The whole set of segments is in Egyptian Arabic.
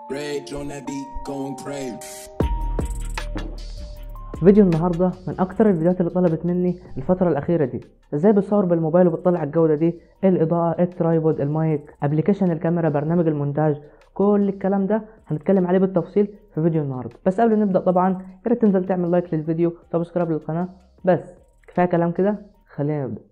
Rage on that beat, going crazy. فيديو النهارده من اكتر الفيديوهات اللي طلبت مني الفتره الاخيره دي ازاي بتصور بالموبايل وبتطلع الجوده دي ايه الاضاءه ايه الترايبود المايك ابلكيشن الكاميرا برنامج المونتاج كل الكلام ده هنتكلم عليه بالتفصيل في فيديو النهارده بس قبل ما نبدا طبعا يا ريت تنزل تعمل لايك للفيديو سبسكرايب للقناه بس كفايه كلام كده خلينا نبدا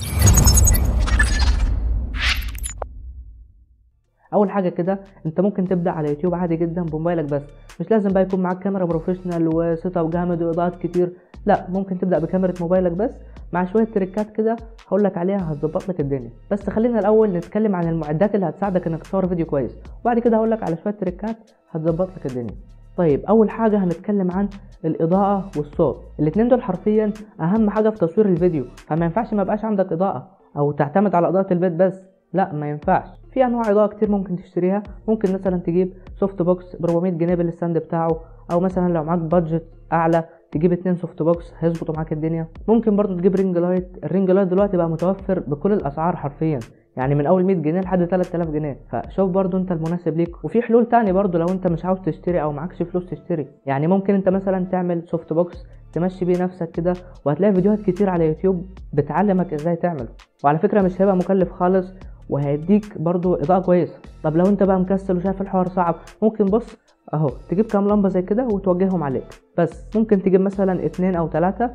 اول حاجه كده انت ممكن تبدا على يوتيوب عادي جدا بموبايلك بس مش لازم بقى يكون معاك كاميرا بروفيشنال وسيت اب جامد واضاءات كتير لا ممكن تبدا بكاميرا موبايلك بس مع شويه تريكات كده هقول لك عليها هتظبط لك الدنيا بس خلينا الاول نتكلم عن المعدات اللي هتساعدك انك تصور فيديو كويس وبعد كده هقول لك على شويه تريكات هتظبط لك الدنيا طيب اول حاجه هنتكلم عن الاضاءه والصوت الاتنين دول حرفيا اهم حاجه في تصوير الفيديو فما ينفعش ما يبقاش عندك اضاءه او تعتمد على اضاءه البيت بس لا ما ينفعش في انواع اضاءه كتير ممكن تشتريها ممكن مثلا تجيب سوفت بوكس ب 400 جنيه بالستاند بتاعه او مثلا لو معاك بادجت اعلى تجيب اتنين سوفت بوكس هيظبطوا معاك الدنيا ممكن برضو تجيب رينج لايت الرينج لايت دلوقتي بقى متوفر بكل الاسعار حرفيا يعني من اول 100 جنيه لحد 3000 جنيه فشوف برضو انت المناسب ليك وفي حلول تاني برضو لو انت مش عاوز تشتري او معكش فلوس تشتري يعني ممكن انت مثلا تعمل سوفت بوكس تمشي بيه نفسك كده وهتلاقي فيديوهات كتير على يوتيوب بتعلمك ازاي تعمله وعلى فكره مش هيبقى مكلف خالص وهيديك برضو اضاءه كويسه طب لو انت بقى مكسل وشايف الحوار صعب ممكن بص اهو تجيب كام لمبه زي كده وتوجههم عليك بس ممكن تجيب مثلا اتنين او تلاتة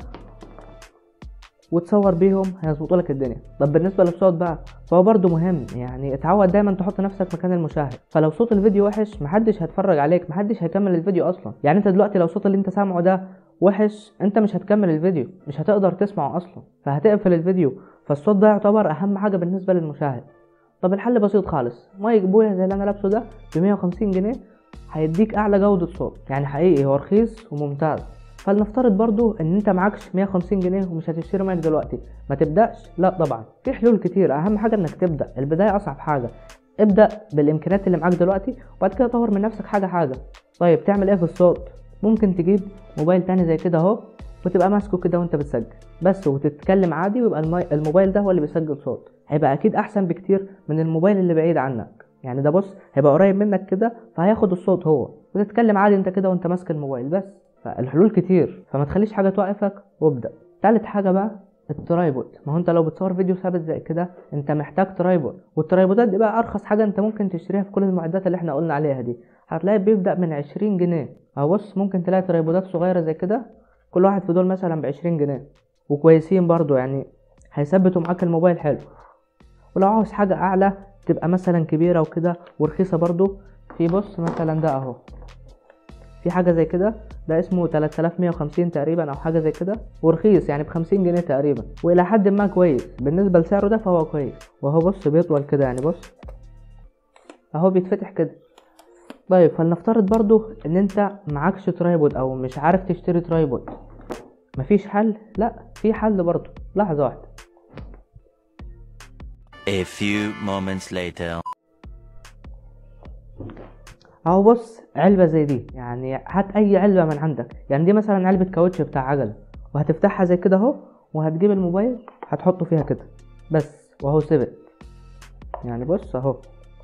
وتصور بيهم هيظبطوا لك الدنيا طب بالنسبه للصوت بقى فهو برضو مهم يعني اتعود دايما تحط نفسك مكان المشاهد فلو صوت الفيديو وحش محدش هيتفرج عليك محدش هيكمل الفيديو اصلا يعني انت دلوقتي لو الصوت اللي انت سامعه ده وحش انت مش هتكمل الفيديو مش هتقدر تسمعه اصلا فهتقفل الفيديو فالصوت ده يعتبر اهم حاجه بالنسبه للمشاهد طب الحل بسيط خالص مايك بويا زي اللي انا لابسه ده ب 150 جنيه هيديك اعلى جوده صوت يعني حقيقي هو رخيص وممتاز فلنفترض برضو ان انت معكش 150 جنيه ومش هتشتري مايك دلوقتي ما تبداش لا طبعا في حلول كتير اهم حاجه انك تبدا البدايه اصعب حاجه ابدا بالامكانيات اللي معاك دلوقتي وبعد كده طور من نفسك حاجه حاجه طيب تعمل ايه في الصوت ممكن تجيب موبايل تاني زي كده اهو وتبقى ماسكه كده وانت بتسجل بس وتتكلم عادي ويبقى المي... الموبايل ده هو اللي بيسجل صوت هيبقى اكيد احسن بكتير من الموبايل اللي بعيد عنك يعني ده بص هيبقى قريب منك كده فهياخد الصوت هو وتتكلم عادي انت كده وانت ماسك الموبايل بس فالحلول كتير فما تخليش حاجه توقفك وابدا تالت حاجه بقى الترايبود ما هو انت لو بتصور فيديو ثابت زي كده انت محتاج ترايبود والترايبودات دي بقى ارخص حاجه انت ممكن تشتريها في كل المعدات اللي احنا قلنا عليها دي هتلاقي بيبدا من 20 جنيه اهو بص ممكن تلاقي ترايبودات صغيره زي كده كل واحد في دول مثلا ب 20 جنيه وكويسين برضو يعني هيثبتوا معاك الموبايل حلو ولو عاوز حاجه اعلى تبقى مثلا كبيره وكده ورخيصه برضو في بص مثلا ده اهو في حاجه زي كده ده اسمه 3150 تقريبا او حاجه زي كده ورخيص يعني ب 50 جنيه تقريبا والى حد ما كويس بالنسبه لسعره ده فهو كويس وهو بص بيطول كده يعني بص اهو بيتفتح كده طيب فلنفترض برضو ان انت معكش ترايبود او مش عارف تشتري ترايبود مفيش حل لا في حل برضو لحظه واحده A few moments later. اهو بص علبة زي دي يعني هات اي علبة من عندك يعني دي مثلا علبة كاوتش بتاع عجلة وهتفتحها زي كده اهو وهتجيب الموبايل هتحطه فيها كده بس وهو ثبت يعني بص اهو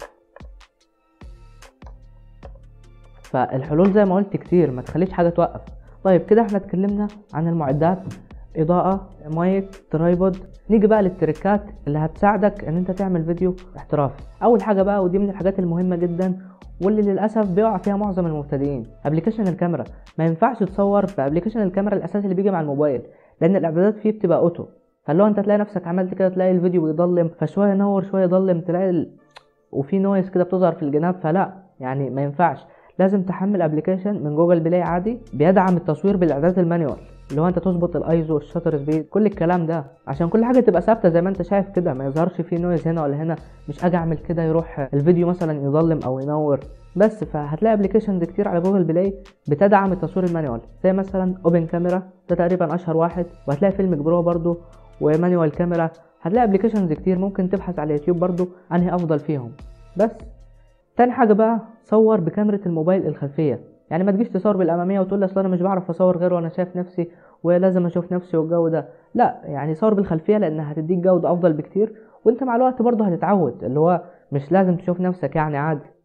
فالحلول زي ما قلت كتير ما تخليش حاجة توقف طيب كده احنا اتكلمنا عن المعدات اضاءة مايك ترايبود نيجي بقى للتريكات اللي هتساعدك ان انت تعمل فيديو احترافي اول حاجة بقى ودي من الحاجات المهمة جدا واللي للاسف بيقع فيها معظم المبتدئين ابلكيشن الكاميرا ما ينفعش تصور بابلكيشن الكاميرا الاساسي اللي بيجي مع الموبايل لان الاعدادات فيه بتبقى اوتو فاللي هو انت تلاقي نفسك عملت كده تلاقي الفيديو بيضلم فشويه ينور شويه يضلم تلاقي ال... وفي نويز كده بتظهر في الجناب فلا يعني ما ينفعش لازم تحمل ابلكيشن من جوجل بلاي عادي بيدعم التصوير بالاعدادات المانيوال اللي هو انت تظبط الايزو والشاتر سبيد كل الكلام ده عشان كل حاجه تبقى ثابته زي ما انت شايف كده ما يظهرش فيه نويز هنا ولا هنا مش اجي اعمل كده يروح الفيديو مثلا يظلم او ينور بس فهتلاقي ابلكيشنز كتير على جوجل بلاي بتدعم التصوير المانيوال زي مثلا اوبن كاميرا ده تقريبا اشهر واحد وهتلاقي فيلم برو برضو ومانيوال كاميرا هتلاقي ابلكيشنز كتير ممكن تبحث على اليوتيوب برضو انهي افضل فيهم بس تاني حاجه بقى صور بكاميرا الموبايل الخلفيه يعني ما تجيش تصور بالاماميه وتقول لي اصل انا مش بعرف اصور غير وانا شايف نفسي ولازم اشوف نفسي والجو ده لا يعني صور بالخلفيه لانها هتديك جوده افضل بكتير وانت مع الوقت برضه هتتعود اللي هو مش لازم تشوف نفسك يعني عادي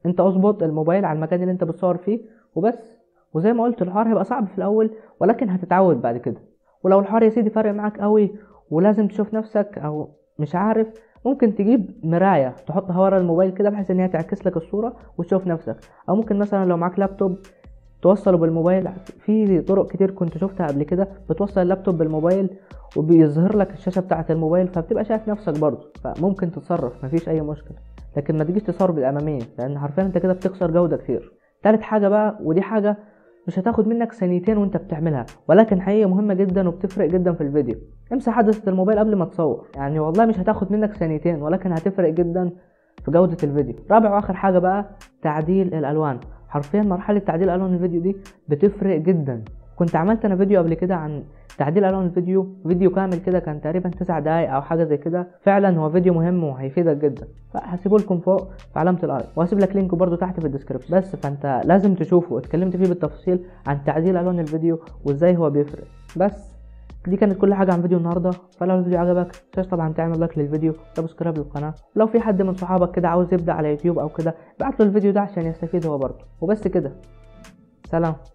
انت اظبط الموبايل على المكان اللي انت بتصور فيه وبس وزي ما قلت الحوار هيبقى صعب في الاول ولكن هتتعود بعد كده ولو الحوار يا سيدي فارق معاك قوي ولازم تشوف نفسك او مش عارف ممكن تجيب مراية تحطها ورا الموبايل كده بحيث ان هي تعكس لك الصورة وتشوف نفسك او ممكن مثلا لو معاك لابتوب توصله بالموبايل في طرق كتير كنت شفتها قبل كده بتوصل اللابتوب بالموبايل وبيظهر لك الشاشة بتاعة الموبايل فبتبقى شايف نفسك برضه فممكن تتصرف مفيش اي مشكلة لكن ما تجيش تصور بالامامية لان حرفيا انت كده بتخسر جودة كتير تالت حاجة بقى ودي حاجة مش هتاخد منك ثانيتين وانت بتعملها ولكن حقيقة مهمة جدا وبتفرق جدا في الفيديو امسح عدسة الموبايل قبل ما تصور يعني والله مش هتاخد منك ثانيتين ولكن هتفرق جدا في جودة الفيديو رابع واخر حاجة بقى تعديل الالوان حرفيا مرحلة تعديل الوان الفيديو دي بتفرق جدا كنت عملت انا فيديو قبل كده عن تعديل الوان الفيديو فيديو كامل كده كان تقريبا تسع دقايق او حاجه زي كده فعلا هو فيديو مهم وهيفيدك جدا فهسيبه لكم فوق في علامه الاي وهسيب لك لينك برده تحت في الديسكربشن بس فانت لازم تشوفه اتكلمت فيه بالتفصيل عن تعديل الوان الفيديو وازاي هو بيفرق بس دي كانت كل حاجه عن فيديو النهارده فلو الفيديو عجبك متنساش طبعا تعمل لايك للفيديو سبسكرايب للقناه لو في حد من صحابك كده عاوز يبدا على يوتيوب او كده ابعت له الفيديو ده عشان يستفيد هو برضه وبس كده سلام